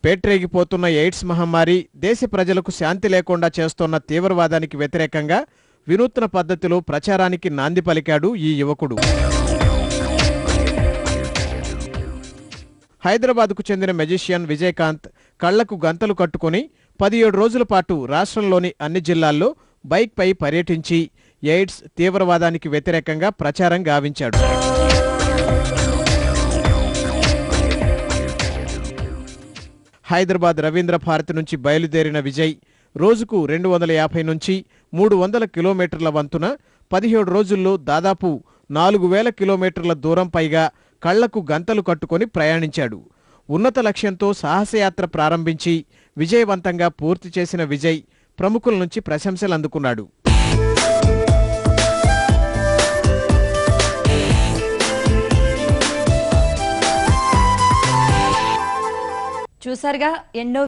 పేట్రేగిపోతున్న AIDS మహమ్మారి దేశ ప్రజలకు శాంతి లేకుండా చేస్తోన్న తీవ్రవాదానికి వ్యతిరేకంగా వినూత్న పద్ధతిలో ప్రచారానికి నాంది పలికాడు ఈ యువకుడు హైదరాబాద్కు చెందిన మెజిషియన్ విజయకాంత్ కళ్లకు గంతలు కట్టుకుని పదిహేడు రోజుల పాటు రాష్ట్రంలోని అన్ని జిల్లాల్లో బైక్పై పర్యటించి ఎయిడ్స్ తీవ్రవాదానికి వ్యతిరేకంగా ప్రచారం గావించాడు హైదరాబాద్ రవీంద్ర భారతి నుంచి బయలుదేరిన విజయ్ రోజుకు రెండు వందల యాభై నుంచి మూడు వందల కిలోమీటర్ల వంతున పదిహేడు రోజుల్లో దాదాపు నాలుగు వేల కిలోమీటర్ల దూరం పైగా కళ్లకు గంతలు కట్టుకొని ప్రయాణించాడు ఉన్నత లక్ష్యంతో సాహసయాత్ర ప్రారంభించి విజయవంతంగా పూర్తి చేసిన విజయ్ ప్రముఖుల నుంచి ప్రశంసలు అందుకున్నాడు చూసారుగా ఎన్నో